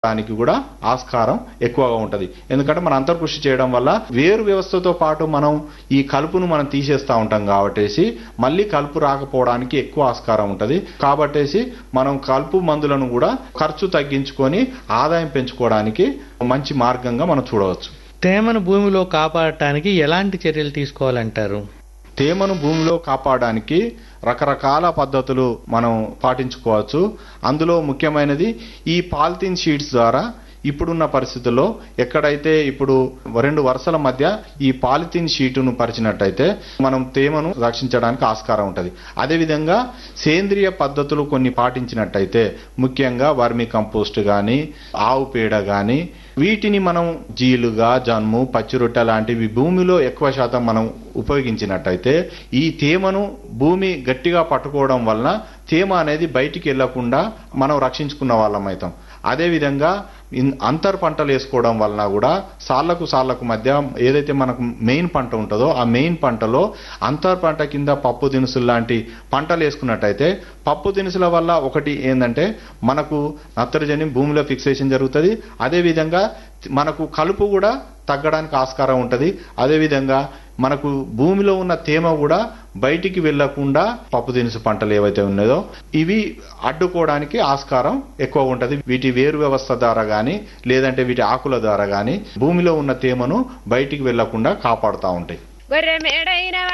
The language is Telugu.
దానికి కూడా ఆస్కారం ఎక్కువగా ఉంటది ఎందుకంటే మనం అంతర్కృషి చేయడం వల్ల వేరు వ్యవస్థతో పాటు మనం ఈ కలుపును మనం తీసేస్తా ఉంటాం కాబట్టేసి మళ్ళీ కలుపు రాకపోవడానికి ఎక్కువ ఆస్కారం ఉంటది కాబట్టేసి మనం కలుపు మందులను కూడా ఖర్చు తగ్గించుకొని ఆదాయం పెంచుకోవడానికి మంచి మార్గంగా మనం చూడవచ్చు తేమను భూమిలో కాపాడటానికి ఎలాంటి చర్యలు తీసుకోవాలంటారు తేమను భూమిలో కాపాడడానికి రకరకాల పద్ధతులు మనం పాటించుకోవచ్చు అందులో ముఖ్యమైనది ఈ పాలిథిన్ షీట్స్ ద్వారా ఇప్పుడున్న పరిస్థితుల్లో ఎక్కడైతే ఇప్పుడు రెండు వరుసల మధ్య ఈ పాలిథిన్ షీటును పరిచినట్టయితే మనం తేమను రక్షించడానికి ఆస్కారం ఉంటుంది అదేవిధంగా సేంద్రియ పద్ధతులు కొన్ని పాటించినట్టయితే ముఖ్యంగా వర్మి కంపోస్ట్ గాని ఆవు పేడ గాని వీటిని మనం జీలుగా జన్ము పచ్చిరొట్టె లాంటివి భూమిలో ఎక్కువ శాతం మనం ఉపయోగించినట్టయితే ఈ తేమను భూమి గట్టిగా పట్టుకోవడం వలన తేమ అనేది బయటికి వెళ్లకుండా మనం రక్షించుకున్న వాళ్ళం అవుతాం అదేవిధంగా ఇన్- అంతర్ పంటలు వేసుకోవడం వలన కూడా సాళ్లకు సాళ్లకు మధ్య ఏదైతే మనకు మెయిన్ పంట ఉంటుందో ఆ మెయిన్ పంటలో అంతర్ పంట కింద పప్పు దినుసులు లాంటి పంటలు వేసుకున్నట్టయితే పప్పు దినుసుల వల్ల ఒకటి ఏంటంటే మనకు నత్రజని భూమిలో ఫిక్సేషన్ జరుగుతుంది అదేవిధంగా మనకు కలుపు కూడా తగ్గడానికి ఆస్కారం ఉంటుంది అదేవిధంగా మనకు భూమిలో ఉన్న తేమ కూడా బయటికి వెళ్లకుండా పప్పు దినుసు పంటలు ఏవైతే ఉన్నాయో ఇవి అడ్డుకోవడానికి ఆస్కారం ఎక్కువ ఉంటది వీటి వేరు వ్యవస్థ ద్వారా గాని లేదంటే వీటి ఆకుల ద్వారా గాని భూమిలో ఉన్న తేమను బయటికి వెళ్లకుండా కాపాడుతూ ఉంటాయి గొర్రె మేడైన